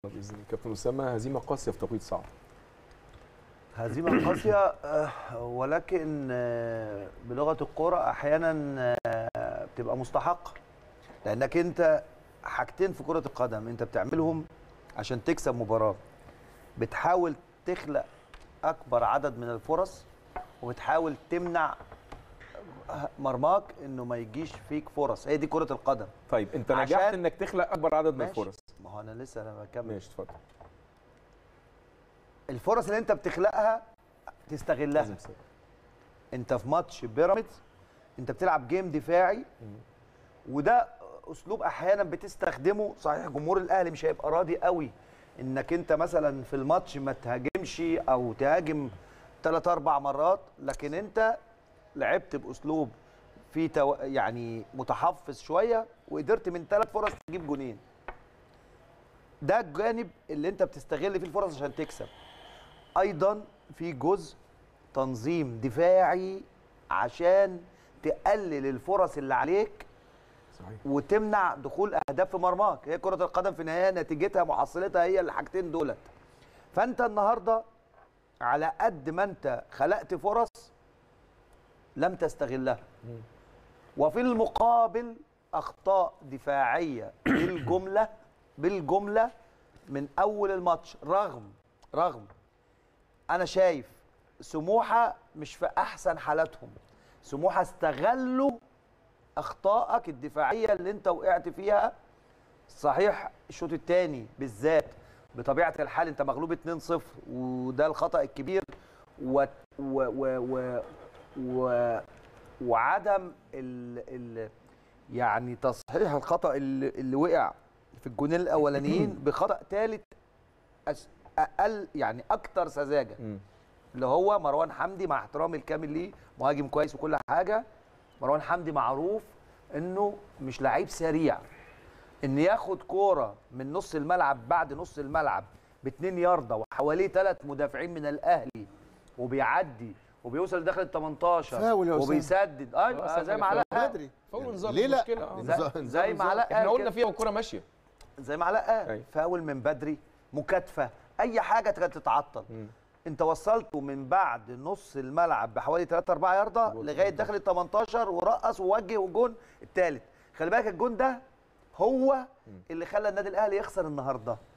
باذن الله كابتن اسامه هزيمه قاسيه في توقيت صعب هزيمه قاسيه آه، ولكن آه، بلغه الكوره احيانا آه، بتبقى مستحقه لانك انت حاجتين في كره القدم انت بتعملهم عشان تكسب مباراه بتحاول تخلق اكبر عدد من الفرص وبتحاول تمنع مرماك انه ما يجيش فيك فرص هي دي كره القدم طيب انت عشان- نجحت انك تخلق اكبر عدد من ماشي. الفرص ما هو انا لسه انا بكمل ماشي اتفضل الفرص اللي انت بتخلقها تستغلها لازم تسأل. انت في ماتش بيراميدز انت بتلعب جيم دفاعي وده اسلوب احيانا بتستخدمه صحيح جمهور الاهلي مش هيبقى راضي قوي انك انت مثلا في الماتش ما تهاجمش او تهاجم ثلاث اربع مرات لكن انت لعبت باسلوب في تو... يعني متحفظ شويه وقدرت من ثلاث فرص تجيب جونين ده الجانب اللي انت بتستغل فيه الفرص عشان تكسب ايضا في جزء تنظيم دفاعي عشان تقلل الفرص اللي عليك صحيح وتمنع دخول اهداف في مرماك هي كره القدم في النهايه نتيجتها محصلتها هي الحاجتين دولت فانت النهارده على قد ما انت خلقت فرص لم تستغلها وفي المقابل اخطاء دفاعيه بالجمله بالجمله من اول الماتش رغم رغم انا شايف سموحه مش في احسن حالاتهم سموحه استغلوا اخطائك الدفاعيه اللي انت وقعت فيها صحيح الشوط الثاني بالذات بطبيعه الحال انت مغلوب 2-0 وده الخطا الكبير و و و و, و وعدم ال ال يعني تصحيح الخطا اللي, اللي وقع في الجونين الاولانيين بخطا ثالث اقل يعني اكتر سذاجه مم. اللي هو مروان حمدي مع احترامي الكامل ليه مهاجم كويس وكل حاجه مروان حمدي معروف انه مش لعيب سريع ان ياخد كوره من نص الملعب بعد نص الملعب باتنين ياردة وحواليه ثلاث مدافعين من الاهلي وبيعدي وبيوصل لداخل ال 18 فاول يا أسامة. وبيسدد ايوه زي ما علاء قال. بدري فاول انذار ليه لا؟ مشكلة. آه. إنذار- زي, زي ما علاء احنا قال قلنا كده. فيها والكره ماشيه زي ما علاء قال أيوة. فاول من بدري مكاتفه اي حاجه كانت تتعطل انت وصلته من بعد نص الملعب بحوالي 3 4 يارده لغايه داخل ال 18 ورقص ووجه وجون الثالث خلي بالك الجون ده هو اللي خلى النادي الاهلي يخسر النهارده